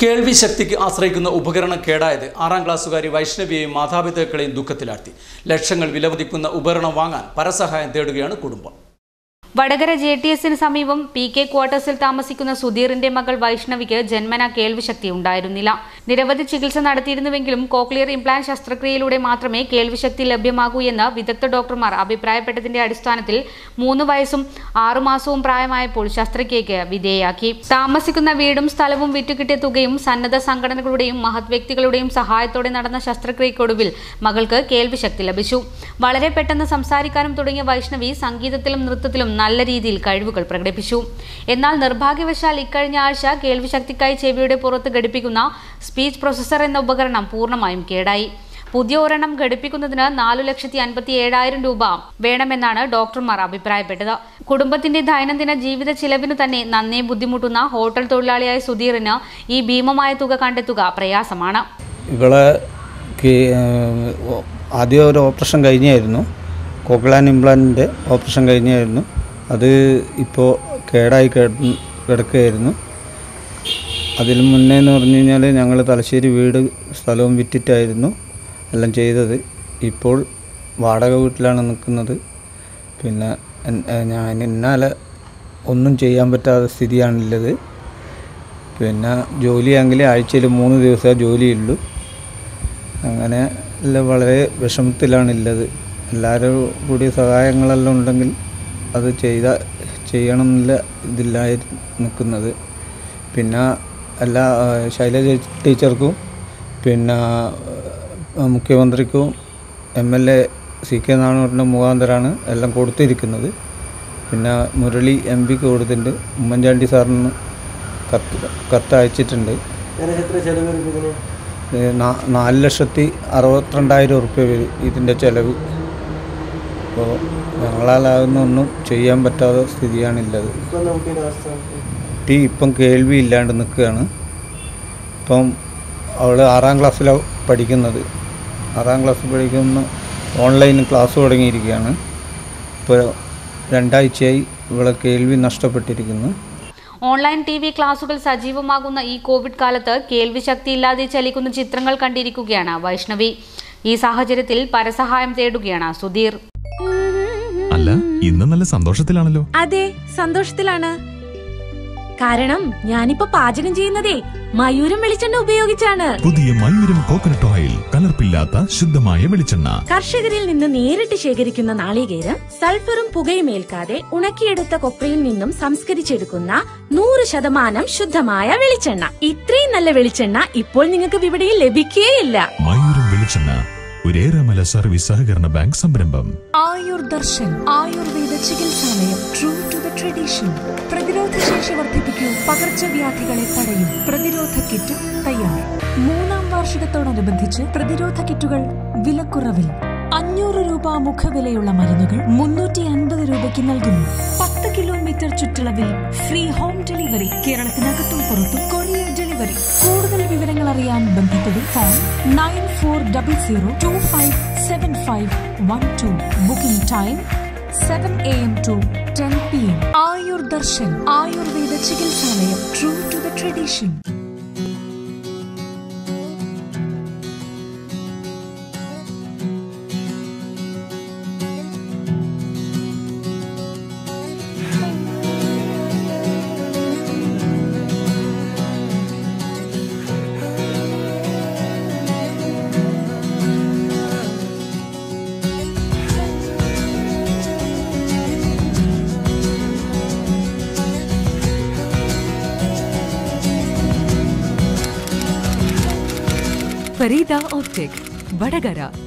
കേൾവി ശക്തിക്ക് ആശ്രയിക്കുന്ന ഉപകരണം കേടായത് ആറാം ക്ലാസ്സുകാരി വൈഷ്ണവിയെയും മാതാപിതാക്കളെയും ദുഃഖത്തിലാഴ്ത്തി ലക്ഷങ്ങൾ വിലമതിക്കുന്ന ഉപകരണം വാങ്ങാൻ പരസഹായം തേടുകയാണ് കുടുംബം വടകര ജെ ടി എസിന് സമീപം പി കെ ക്വാർട്ടേഴ്സിൽ താമസിക്കുന്ന സുധീറിന്റെ മകൾ വൈഷ്ണവിക്ക് ജന്മന കേൾവിശക്തി ഉണ്ടായിരുന്നില്ല നിരവധി ചികിത്സ നടത്തിയിരുന്നുവെങ്കിലും കോക്ലിയർ ഇംപ്ലാന്റ് ശസ്ത്രക്രിയയിലൂടെ മാത്രമേ കേൾവിശക്തി ലഭ്യമാകൂ എന്ന് വിദഗ്ധ ഡോക്ടർമാർ അഭിപ്രായപ്പെട്ടതിന്റെ അടിസ്ഥാനത്തിൽ മൂന്ന് വയസ്സും ആറുമാസവും പ്രായമായപ്പോൾ ശസ്ത്രക്രിയയ്ക്ക് വിധേയയാക്കി താമസിക്കുന്ന വീടും സ്ഥലവും വിറ്റുകിട്ടിയ തുകയും സന്നദ്ധ സംഘടനകളുടെയും മഹത് വ്യക്തികളുടെയും സഹായത്തോടെ നടന്ന ശസ്ത്രക്രിയക്കൊടുവിൽ മകൾക്ക് കേൾവിശക്തി ലഭിച്ചു വളരെ പെട്ടെന്ന് സംസാരിക്കാനും തുടങ്ങിയ വൈഷ്ണവി സംഗീതത്തിലും നൃത്തത്തിലും നല്ല രീതിയിൽ കഴിവുകൾ പ്രകടിപ്പിച്ചു എന്നാൽ നിർഭാഗ്യവശാൽ ഇക്കഴിഞ്ഞ ആഴ്ച കേൾവിശക്തിക്കായി ചെവിയുടെ പുറത്ത് ഘടിപ്പിക്കുന്ന സ്പീച്ച് പ്രൊസസർ എന്ന ഉപകരണം പൂർണ്ണമായും കേടായി പുതിയ ഒരെണ്ണം ഘടിപ്പിക്കുന്നതിന് നാലു ലക്ഷത്തി അൻപത്തി ഏഴായിരം രൂപ വേണമെന്നാണ് ഡോക്ടർമാർ അഭിപ്രായപ്പെട്ടത് കുടുംബത്തിന്റെ ദൈനംദിന ജീവിത ചിലവിന് തന്നെ നന്നേ ബുദ്ധിമുട്ടുന്ന ഹോട്ടൽ തൊഴിലാളിയായ സുധീറിന് ഈ ഭീമമായ തുക കണ്ടെത്തുക പ്രയാസമാണ് ഇവളെ കി- ഏഹ് ഓ- ആദ്യം ഒരു ഓപ്പറേഷൻ കഴിഞ്ഞായിരുന്നു കോക്ലാൻ ഇംപ്ലാന്റിൻ്റെ ഓപ്പറേഷൻ കഴിഞ്ഞായിരുന്നു അത് ഇപ്പോൾ കേടായി കിട- കിടക്കുകയായിരുന്നു അതിന് മുന്നേ എന്ന് പറഞ്ഞു കഴിഞ്ഞാൽ ഞങ്ങൾ തലശ്ശേരി വീട് സ്ഥലവും വിറ്റിട്ടായിരുന്നു എല്ലാം ചെയ്തത് ഇപ്പോൾ വാടക വീട്ടിലാണ് നിൽക്കുന്നത് പിന്നെ എൻ- ഏഹ് ഞാൻ ഇന്നാലെ ഒന്നും ചെയ്യാൻ പറ്റാത്ത സ്ഥിതിയാണുള്ളത് പിന്നെ ജോലിയാണെങ്കിൽ ആഴ്ചയിൽ മൂന്ന് ദിവസമേ ജോലിയുള്ളൂ അങ്ങനെ എല്ലാം വളരെ വിഷമത്തിലാണുള്ളത് എല്ലാവരും കൂടി സഹായങ്ങളെല്ലാം ഉണ്ടെങ്കിൽ അത് ചെയ്ത ചെയ്യണം എന്നുള്ള ഇതിലായി നിൽക്കുന്നത് പിന്നെ എല്ലാ ആ, ശൈലജ ടീച്ചർക്കും പിന്നെ ആ, മുഖ്യമന്ത്രിക്കും M L A C K നാണൂറിൻ്റെ മുഖാന്തരമാണ് എല്ലാം കൊടുത്തിരിക്കുന്നത് പിന്നെ മുരളി എം പിക്ക് കൊടുത്തിട്ടുണ്ട് ഉമ്മൻചാണ്ടി സാറിന് കത്ത് കത്ത് അയച്ചിട്ടുണ്ട് ഏ, നാ- നാല് ലക്ഷത്തി അറുപത്തിരണ്ടായിരം ഉറുപ്പ്യ വരും ഇതിൻ്റെ ചിലവ് അപ്പോൾ ഞങ്ങളാലാകുന്ന ഒന്നും ചെയ്യാൻ പറ്റാത്ത സ്ഥിതിയാണുള്ളത് കുട്ടി ഇപ്പം കേൾവി ഇല്ലാണ്ട് നിൽക്കുകയാണ് ഇപ്പം അവൾ ആറാം ക്ലാസ്സിലാണ് പഠിക്കുന്നത് ആറാം ക്ലാസ്സിൽ പഠിക്കുന്ന ഓൺലൈൻ ക്ലാസ് തുടങ്ങിയിരിക്കുകയാണ് ഇപ്പോൾ രണ്ടാഴ്ചയായി ഇവളെ കേൾവി നഷ്ടപ്പെട്ടിരിക്കുന്നു ഓൺലൈൻ ടി വി ക്ലാസുകൾ സജീവമാകുന്ന ഈ കോവിഡ് കാലത്ത് കേൾവി ശക്തിയില്ലാതെ ചലിക്കുന്ന ചിത്രങ്ങൾ കണ്ടിരിക്കുകയാണ് വൈഷ്ണവി ഈ സാഹചര്യത്തിൽ പരസഹായം തേടുകയാണ് സുധീർ അല്ല ഇന്ന് നല്ല സന്തോഷത്തിലാണല്ലോ അതെ സന്തോഷത്തിലാണ് കാരണം ഞാനിപ്പോ പാചകം ചെയ്യുന്നതേ മയൂരം വെളിച്ചെണ്ണ ഉപയോഗിച്ചാണ് പുതിയ മയൂരം കോക്കനട്ട് ഓയിൽ കലർപ്പില്ലാത്ത ശുദ്ധമായ വെളിച്ചെണ്ണ കർഷകരിൽ നിന്ന് നേരിട്ട് ശേഖരിക്കുന്ന നാളികേരം സൾഫറും പുകയും ഏൽക്കാതെ ഉണക്കിയെടുത്ത കൊപ്രയിൽ നിന്നും സംസ്കരിച്ചെടുക്കുന്ന നൂറ് ശതമാനം ശുദ്ധമായ വെളിച്ചെണ്ണ ഇത്രയും നല്ല വെളിച്ചെണ്ണ ഇപ്പോൾ നിങ്ങൾക്ക് വിപണിയിൽ ലഭിക്കുകയില്ല മയൂരം വെളിച്ചെണ്ണ ഒരു ഏറാമല സർവീസ് സഹകരണ ബാങ്ക് സംരംഭം ആയുർ ദർശൻ ആയുർവേദ ചികിത്സാലയം ട്രൂ ടു ദ ട്രഡീഷൻ പ്രതിരോധ ശേഷി വർദ്ധിപ്പിക്കൂ പകർച്ചവ്യാധികളെ തടയും പ്രതിരോധ കിറ്റ് തയ്യാർ മൂന്നാം വാർഷികത്തോടനുബന്ധിച്ച് പ്രതിരോധ കിറ്റുകൾ വിലക്കുറവിൽ അഞ്ഞൂറ് രൂപ മുഖവിലയുള്ള മരുന്നുകൾ മുന്നൂറ്റി അൻപത് രൂപയ്ക്ക് നൽകുന്നു പത്ത് കിലോമീറ്റർ ചുറ്റളവിൽ ഫ്രീ ഹോം ഡെലിവറി കേരളത്തിനകത്തും പുറത്തും കൊറിയർ ഡെലിവറി കൂടുതൽ വിവരങ്ങൾ അറിയാൻ ബന്ധപ്പെടും phone nine four double zero two five seven five one two booking time seven A M to ten P M Ayur Darshan Ayurveda ചികിത്സാലയം true to the tradition Farida optic Vadakara